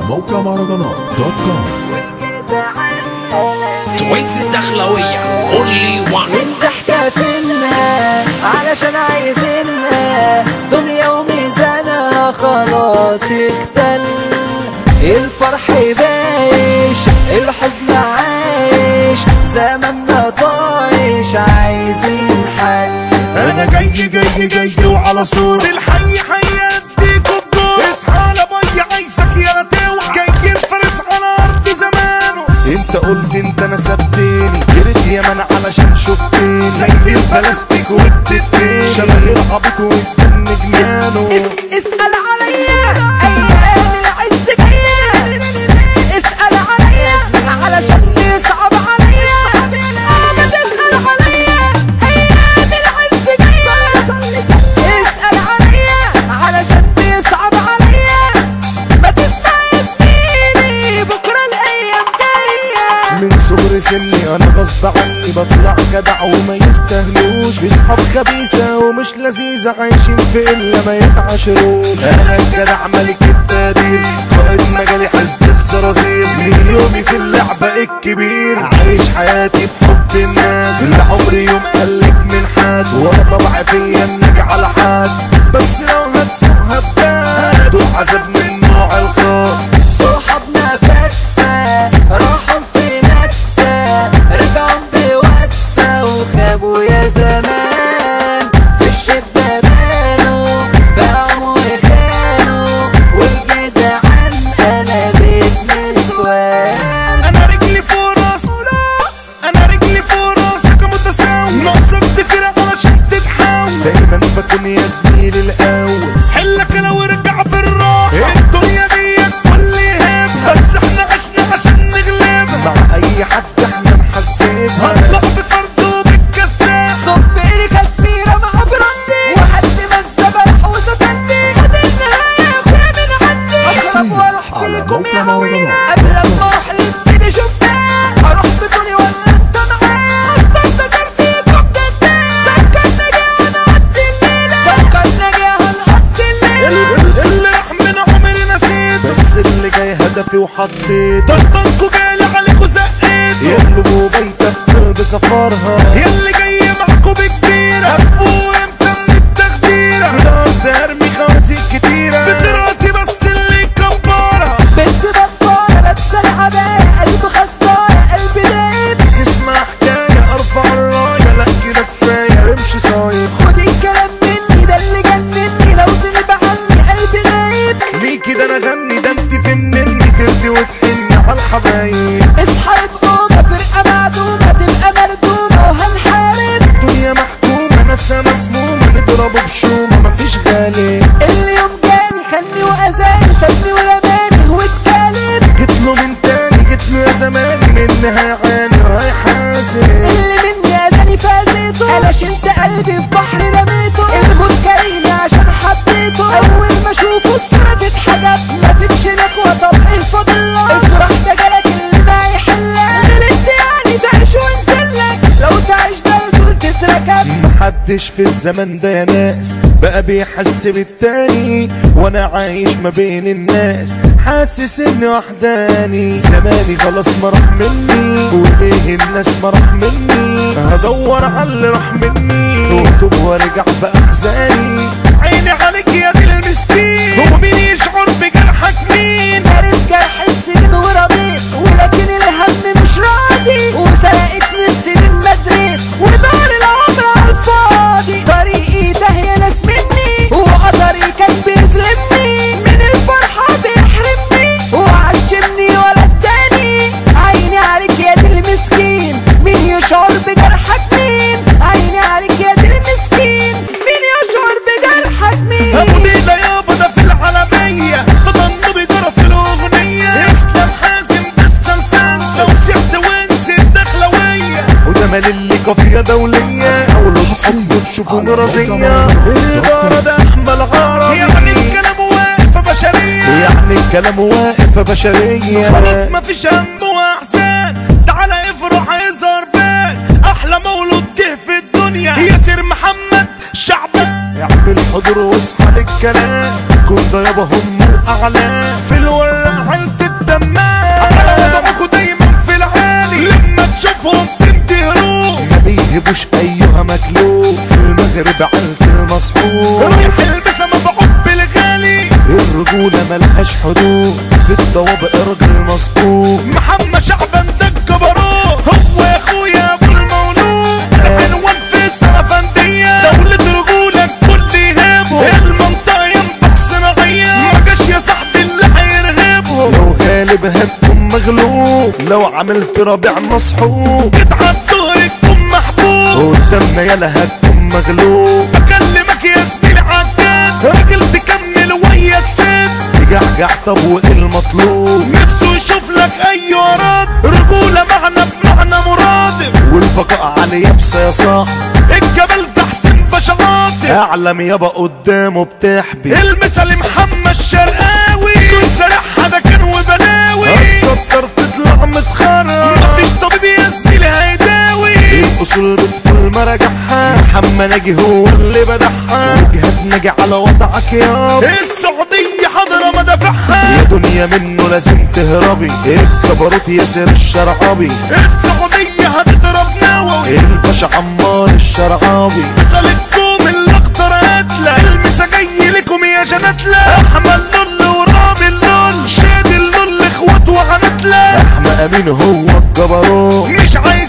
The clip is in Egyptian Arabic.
موقع مهرجانات دوت كوم توينز الدخلوية اونلي وان انت احتفلنا علشان عايزينها دنيا وميزانها خلاص اختل الفرح بايش الحزن عايش زماننا طايش عايزين حل انا جاي جاي جاي وعلى صور الحي حياتيك الدور اصحى يا بي عايزك يا لتاوي جاي الفارس على ارض زمانه انت قلت انت نسفتني جريت يا من علشان شفتني زي البلاستيك والتتين شبه العبيط والدم جنانه اسأل عليا ايام العز جاية اسأل عليا علشان تصعب عليا اه ما تسأل عليا ايام العز جاية اسأل عليا علشان تصعب عليا ما تسمع يا زميلي بكرة الايام جاية من صغر سني انا غصب عني بطلع جدع وما يستاهلوش في صحاب خبيثة ومش لذيذة عايشين في الا ما يتعاشروش انا الجدع ملك التقدير قائد مجالي حزب الزرازير من يومي في اللعبة الكبير عايش حياتي بحب الناس لا عمري يوم قلت من حد ولا طبع فيا انك على حد بس لو هتسوقها بتاعت دول عذاب من نوع الخاص صحابنا فاكسة راحوا في نكسة رجعوا بوكسة وخابوا يا زمان في الشدة بانوا باعوا وخانوا والجدعان قلبت نسوان انا رجلي فوق راسك انا رجلي فوق راسك متساوي ناقصك تفرق علشان تتحاول دايما بكون يا زميلي الاول حلك انا وارجع بالراحه الدنيا دي كل هيب بس احنا عشنا عشان نغلبها مع اي حد احنا محسبها هنطلع بفرد وبالكساح صف إلي كسبيرة مع براندي وحد ما الزبح وستندي خد النهاية يا أخويا من عندي أضرب وأروح على فيكم موقع يا هوينا مهرجانات. قبل ما أحلف كده شفتها أروح بدوني ولا أنت معايا أستنى فيكم تدين سكرنا جاي هنقضي الليلة سكرنا جاي هنقضي الليلة اللي راح من عمري نسيت بس اللي جاي هدفي وحطيت ضغطانكوا جالي عليكوا زقيت يقلبوا بيتك في قلب سفرها ياللي جاي معاكوا بكبيرة هفوا امتى من التخديرة في الارض ارمي خوازيق كتيرة بدراسي بس اللي كبارها بنت بطالة لابسة العباية قلب خسارة قلب دايب اسمع حكاية ارفع الراية لا كده كفاية امشي صايم خد الكلام مني ده اللي جنني لو تغيب عني قلبي غايب ليه كده انا غني ده انت فنني ترضي وتحني على الحبايب اصحى بقومة فرقة معدومة تبقى مردومة وهنحارب الدنيا محكومة ناسها مسمومة نضربه بشومة مفيش غالي اليوم جاني خلني وأذاني سابني ورماني واتكلم جيت له من تاني جيت له يا زماني منها يعاني وهيحاسب اللي مني أذاني فازيته أنا شلت قلبي في بحر رميته الموت كرهني عشان حبيته أول ما أشوفه الصورة تتحجب مفيش نخوة طب إيه فاضل لك افرح ده جالك اللي ما يحلك غلطت يعني تعيش وانزلك لو تعيش ده الدول تتركب محدش في الزمن ده يا ناس بقى بيحس بالتاني وانا عايش ما بين الناس حاسس اني وحداني زماني خلاص ما راح مني وايه الناس ما راح مني هدور على اللي راح مني واكتب وارجع باحزاني عيني عليك يا دي المسكين هو مين يشعر بجرحك مين كانت جرح السنين ورضيت ولكن الهم مش راضي وسرقتني السنين مدريت ودار العمر على الفاضي طريقي ده يا ناس مني وقدري كان بيظلمني من الفرحة بيحرمني وعشمني ولا اداني عيني عليك يا دي المسكين مين يشعر بجرحك مين عيني عليك يا دي المسكين مين يشعر بجرحك ابو مين ليلى يابا ده في العالمية تضنوا بدرس الأغنية اسلام حازم بالسمسم لو سحت وانسى الدخلوية وده مال اللي قافية دولية حاولوا تحطوا تشوفوا على مرازية موقع الإدارة ده أحمد عربي يعني الكلام واقف بشرية يعني الكلام واقف بشرية خلاص مفيش هم وأحزان تعالى افرح يظهر بان أحلى مولود جه في الدنيا ياسر محمد شعب اعمل حضور واصحى للكلام كن ده يابا هم الاعلام في الورع عيلة تجيبوش ايها مكلوب في المغرب عيلة المصحوب رايح البسها مبعوث بالغالي الرجولة ملهاش حدود في الطوابق راجل مسبوق محمد شعبان ده الجبروت هو يا اخويا ابو المولود عنوان في السرفندية دولة رجولة الكل يهابه المنطقة ينبع صناعية ما جاش يا صاحبي اللي هيرهبه لو غالب هتكون مغلوب لو عملت رابع مصحوب اتعب دورك تكون محبوب قدامنا يالا هتكون مغلوب بكلمك يا زميلي عداد راجل تكمل ويا تسد تجعجع طب وايه المطلوب نفسه يشوف لك اي وراد رجولة معنى بمعنى مرادف والبقاء على يابسة يا صاحبي الجبل ده حسين باشا عاطف اعلم يابا قدامه بتحبي المثل محمد شرقاوي كل سلاح ده كان وبلاوي هتفكر تطلع متخرج مفيش طبيب يا زميلي هيداوي الاصول بتقول مراجعها محمد ناجي هو اللي بدعها وجهة ناجي على وضعك يابا السعودية حاضرة مدافعها يا دنيا منه لازم تهربي الجبروت ياسر الشرعبي السعودية هتضرب نووي الباشا عمار الشرعاوي فصلتكم الاخضر هتلا المسا جاي لكم يا جناتلا احمد لول ورامي اللول شاد اللول اخوات وعناتلا احمد امين هو الجبروت مش عايز